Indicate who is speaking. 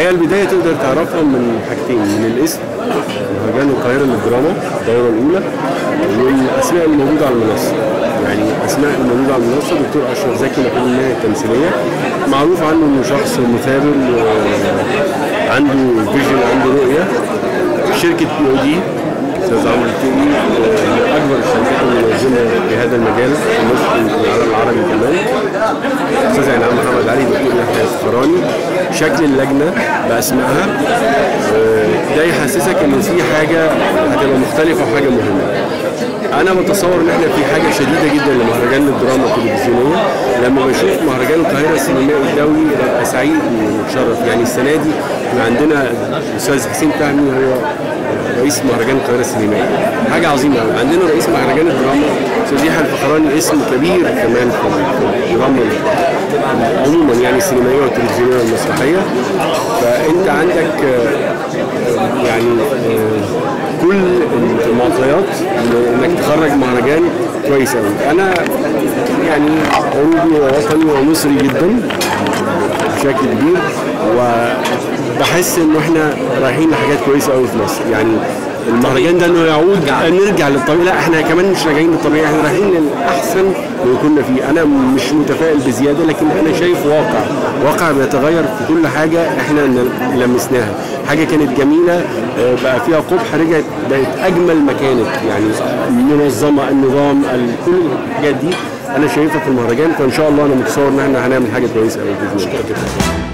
Speaker 1: الحقيقه البدايه تقدر تعرفها من حاجتين من الاسم مهرجان القاهره للدراما الدوره الاولى والاسماء اللي موجوده على المنصه يعني اسماء الموجوده على المنصه دكتور اشرف زكي مكان النهايه التمثيليه معروف عنه انه شخص مثابر عنده فيجن عنده رؤيه شركه بي او دي استاذ عمرو التقي من اكبر الشركات المنظمه في هذا المجال في مصر وفي العالم العربي كمان استاذ انعام محمد علي دكتور يحيى الصفراني شكل اللجنه باسمائها آه، ده يحسسك ان في حاجه هتبقى مختلفه وحاجه مهمه انا بتصور ان احنا في حاجه شديده جدا لمهرجان الدراما التلفزيونيه لما بشوف مهرجان القاهره السينمائي الدولي ببقى سعيد ومتشرف يعني السنه دي احنا عندنا الاستاذ حسين فهمي هو رئيس مهرجان القاهره السينمائي حاجه عظيمه قوي عندنا رئيس مهرجان الدراما استاذ يحيى الفخراني اسم كبير كمان في في الدراما عموما يعني السينمائيه والتلفزيونيه والمسرحيه فانت عندك آه، يعني آه، كل المعطيات انك تخرج مهرجان كويس قوي انا يعني عروضي ووطني ومصري جدا بشكل كبير وبحس انه احنا رايحين لحاجات كويسه قوي في مصر يعني المهرجان ده انه يعود نرجع للطبيعي لا احنا كمان مش راجعين للطبيعي احنا رايحين للاحسن اللي كنا فيه انا مش متفائل بزياده لكن انا شايف واقع واقع بيتغير في كل حاجه احنا لمسناها حاجه كانت جميله آه، بقى فيها قبح رجعت بقت اجمل ما كانت يعني المنظمه النظام ال- كل الحاجات دي انا شايفها في المهرجان فان شاء الله انا متصور ان احنا هنعمل حاجه كويسه قوي باذن الله